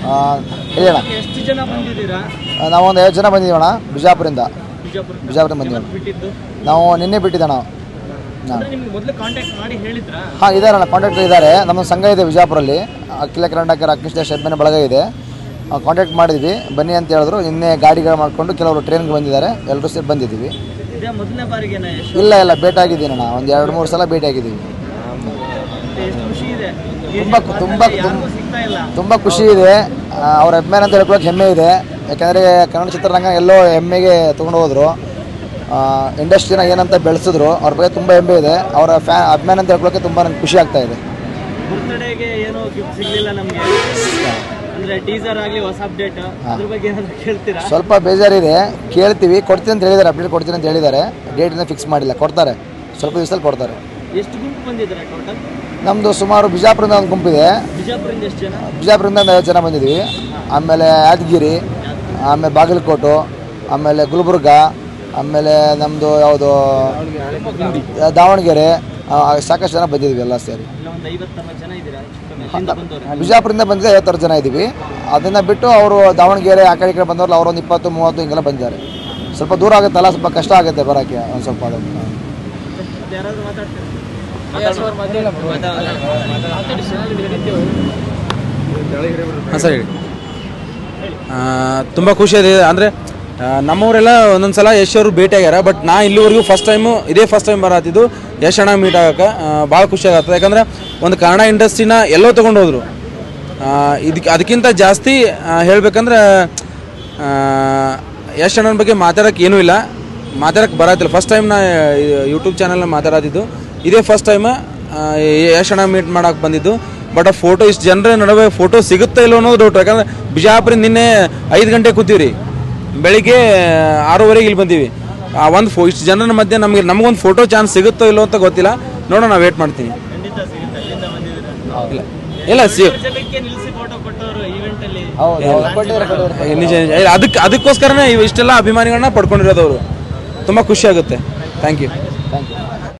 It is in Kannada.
ಆ, ಹೇಳೋಣ ಎಷ್ಟು ಜನ ಬಂದಿದ್ದೀರಾ ನಾವು ಒಂದು ಐವತ್ತು ಜನ ಬಂದಿದ್ದೀವಣ್ಣ ಬಿಜಾಪುರಿಂದ ಬಿಜಾಪುರ ಬಿಜಾಪುರ ಬಂದಿದ್ದೀವಿ ಬಿಟ್ಟಿದ್ದು ನಾವು ನಿನ್ನೆ ಬಿಟ್ಟಿದ್ದಣ್ಣ ಅಂದ್ರೆ ನಿಮ್ಗೆ ಮೊದಲು ಕಾಂಟ್ಯಾಕ್ಟ್ ಮಾಡಿ ಹೇಳಿದ್ರಾ ಹಾಂ ಇದ್ದಾರೆ ಅಣ್ಣ ಕಾಂಟ್ಯಾಕ್ಟ್ ಇದ್ದಾರೆ ನಮ್ಮ ಸಂಘ ಇದೆ ಬಿಜಾಪುರಲ್ಲಿ ಅಖಿಲ ಕರ್ನಾಟಕ ಅಗ್ನಿಷ್ಟ ಶೆಬ್ಬೆನ ಬಳಗ ಇದೆ ಕಾಂಟ್ಯಾಕ್ಟ್ ಮಾಡಿದ್ವಿ ಬನ್ನಿ ಅಂತ ಹೇಳಿದ್ರು ನಿನ್ನೆ ಗಾಡಿಗಳು ಮಾಡಿಕೊಂಡು ಕೆಲವರು ಟ್ರೈನ್ಗೆ ಬಂದಿದ್ದಾರೆ ಎಲ್ಲರೂ ಸೇರಿ ಬಂದಿದ್ದೀವಿ ಇದೇ ಮೊದಲನೇ ಬಾರಿಗೆನಾ ಎಷ್ಟು ಇಲ್ಲ ಇಲ್ಲ ಭೇಟಿ ಆಗಿದ್ದೀನಿ ಅಣ್ಣ ಒಂದು ಎರಡು ಮೂರು ಸಲ ಭೇಟಿ ಆಗಿದ್ದೀವಿ ಮತ್ತೆ ಎಷ್ಟು ಖುಷಿ ಇದೆ ತುಂಬ ತುಂಬ ಯಾರಿಗೂ ಸಿಗ್ತಾ ಇಲ್ಲ ತುಂಬ ಖುಷಿ ಇದೆ ಆ, ಅವ್ರ ಅಭಿಮಾನ ಅಂತ ಹೇಳ್ಕೊಳಕ್ಕೆ ಹೆಮ್ಮೆ ಇದೆ ಯಾಕಂದರೆ ಕನ್ನಡ ಚಿತ್ರರಂಗ ಎಲ್ಲೋ ಹೆಮ್ಮೆಗೆ ತೊಗೊಂಡು ಹೋದರು ಇಂಡಸ್ಟ್ರಿನ ಏನಂತ ಬೆಳೆಸಿದ್ರು ಅವ್ರ ಬಗ್ಗೆ ತುಂಬ ಹೆಮ್ಮೆ ಇದೆ ಅವರ ಫ್ಯಾ ಅಭಿಮಾನ ಅಂತ ಹೇಳ್ಕೊಳಕ್ಕೆ ತುಂಬ ನನಗೆ ಖುಷಿ ಆಗ್ತಾ ಇದೆ ಬರ್ತ್ಡೇಗೆ ಏನೋ ಗಿಫ್ಟ್ ಸಿಗ್ಲಿಲ್ಲ ನಮ್ಗೆ ಅಂದ್ರೆ ಟೀಸರ್ ಆಗ್ಲಿ ಹೊಸ ಅಪ್ಡೇಟ್ ಅದ್ರ ಬಗ್ಗೆ ಏನಾದ್ರು ಕೇಳ್ತೀರಾ ಸ್ವಲ್ಪ ಬೇಜಾರಿದೆ ಕೇಳ್ತೀವಿ ಕೊಡ್ತೀನಿ ಅಂತ ಹೇಳಿದ್ದಾರೆ ಅಪ್ಡೇಟ್ ಕೊಡ್ತೀನಿ ಅಂತ ಹೇಳಿದ್ದಾರೆ ಡೇಟಿನ ಫಿಕ್ಸ್ ಮಾಡಿಲ್ಲ ಕೊಡ್ತಾರೆ ಸ್ವಲ್ಪ ದಿವಸದಲ್ಲಿ ಕೊಡ್ತಾರೆ ಎಷ್ಟು ಗುಂಪು ಬಂದಿದ್ದೀರಾ ಟೋಟಲ್ ನಮ್ಮದು ಸುಮಾರು ಬಿಜಾಪುರದಿಂದ ಒಂದು ಗುಂಪಿದೆ ಬಿಜಾಪುರದಿಂದ ಎಷ್ಟು ಜನ ಬಿಜಾಪುರದಿಂದ ಒಂದು ಐವತ್ತು ಜನ ಬಂದಿದ್ವಿ ಆಮೇಲೆ ಯಾದಗಿರಿ ಆಮೇಲೆ ಬಾಗಲಕೋಟು ಆಮೇಲೆ ಗುಲ್ಬರ್ಗ ಆಮೇಲೆ ನಮ್ಮದು ಯಾವುದು ದಾವಣಗೆರೆ ಆ, ಸಾಕಷ್ಟು ಜನ ಬಂದಿದ್ವಿ ಎಲ್ಲ ಸೇರಿ ಇಲ್ಲ ಒಂದು ಐವತ್ತರವತ್ತು ಜನ ಇದ್ದೀರಾ ಹೆಚ್ಚು ಕಮ್ಮಿ ಅಲ್ಲಿಂದ ಬಂದವರು ಬಿಜಾಪುರದಿಂದ ಬಂದಿದ್ದೆ ಐವತ್ತಾರು ಜನ ಇದ್ದೀವಿ ಅದನ್ನು ಬಿಟ್ಟು ಅವರು ದಾವಣಗೆರೆ ಆ ಕಡೆ ಈ ಕಡೆ ಬಂದವ್ರು ಅವರೊಂದು ಇಪ್ಪತ್ತು ಮೂವತ್ತು ಹಿಂಗೆಲ್ಲ ಬಂದಿದ್ದಾರೆ ಸ್ವಲ್ಪ ದೂರ ಆಗುತ್ತಲ್ಲ ಸ್ವಲ್ಪ ಕಷ್ಟ ಆಗುತ್ತೆ ಬರೋಕ್ಕೆ ಒಂದು ಸ್ವಲ್ಪ ಅದು ಮತ್ತೆ ಯಾರಾದ್ರೂ ಮಾತಾಡ್ತೀರಾ ಹಾಂ ಸರ್ ಹೇಳಿ ತುಂಬ ಖುಷಿ ಇದೆ ಅಂದರೆ ನಮ್ಮವರೆಲ್ಲ ಒಂದೊಂದು ಸಲ ಯಶ್ ಅವರು ಭೇಟಿ ಆಗ್ಯಾರ ಬಟ್ ನಾ ಇಲ್ಲಿವರೆಗೂ ಫಸ್ಟ್ ಟೈಮು ಇದೇ ಫಸ್ಟ್ ಟೈಮ್ ಬರತ್ತಿದ್ದು ಯಶ್ ಅಣ್ಣ ಮೀಟ್ ಆಗಕ್ಕೆ ಭಾಳ ಖುಷಿ ಆಗತ್ತೆ ಯಾಕಂದ್ರೆ ಒಂದು ಕನ್ನಡ ಇಂಡಸ್ಟ್ರಿನ ಎಲ್ಲೋ ತೊಗೊಂಡು ಹೋದ್ರು ಆ, ಇದಕ್ಕೆ ಅದಕ್ಕಿಂತ ಜಾಸ್ತಿ ಆ, ಹೇಳ್ಬೇಕಂದ್ರೆ ಆ, ಯಶ್ ಅಣ್ಣನ ಬಗ್ಗೆ ಮಾತಾಡೋಕೆ ಏನೂ ಇಲ್ಲ ಮಾತಾಡೋಕೆ ಬರತ್ತಿಲ್ಲ ಫಸ್ಟ್ ಟೈಮ್ ನಾ ಯೂಟ್ಯೂಬ್ ಚಾನಲ್ನ ಮಾತಾಡತ್ತಿದ್ದು ಇದೇ ಫಸ್ಟ್ ಟೈಮ್ ಯಶ್ ಅಣ್ಣ ಮೀಟ್ ಮಾಡಕ್ಕೆ ಬಂದಿದ್ದು ಬಟ್ ಆ ಫೋಟೋ ಇಷ್ಟು ಜನರ ನಡುವೆ ಫೋಟೋ ಸಿಗುತ್ತಾ ಇಲ್ಲೋ ಅನ್ನೋದು ಡೌಟ್ ಯಾಕಂದ್ರೆ ಬಿಜಾಪುರಿಂದ ನಿನ್ನೆ ಐದು ಗಂಟೆ ಕೂತೀವಿ ಬೆಳಿಗ್ಗೆ ಆರೂವರೆಗೆ ಇಲ್ಲಿ ಬಂದೀವಿ ಆ ಒಂದು ಫೋ ಇಷ್ಟು ಜನರ ಮಧ್ಯೆ ನಮಗೆ ನಮಗೊಂದು ಫೋಟೋ ಚಾನ್ಸ್ ಸಿಗುತ್ತೋ ಇಲ್ಲೋ ಅಂತ ಗೊತ್ತಿಲ್ಲ ನೋಡೋಣ ನಾ ವೇಟ್ ಮಾಡ್ತೀನಿ ಖಂಡಿತ ಸಿಗುತ್ತೆ ಅಲ್ಲಿಂದ ಬಂದಿದ್ದೀರಾ ಇಲ್ಲ ಇಲ್ಲ ಸಿ ಜನಕ್ಕೆ ನಿಲ್ಲಿಸಿ ಫೋಟೋ ಕೊಟ್ಟವರು ಈವೆಂಟ್ ಅಲ್ಲಿ ಹೌದು ಹೌದು ಕೊಟ್ಟಿದ್ದಾರೆ ಕೊಟ್ಟಿದ್ದಾರೆ ನಿಜ ನಿಜ ಇಲ್ಲ, ಅದಕ್ಕೆ ಅದಕ್ಕೋಸ್ಕರನೇ ಇವು ಇಷ್ಟೆಲ್ಲ ಅಭಿಮಾನಿಗಳನ್ನ ಪಡ್ಕೊಂಡಿರೋದು ಅವರು ತುಂಬ ಖುಷಿ ಆಗುತ್ತೆ ಥ್ಯಾಂಕ್ ಯು ಥ್ಯಾಂಕ್ ಯು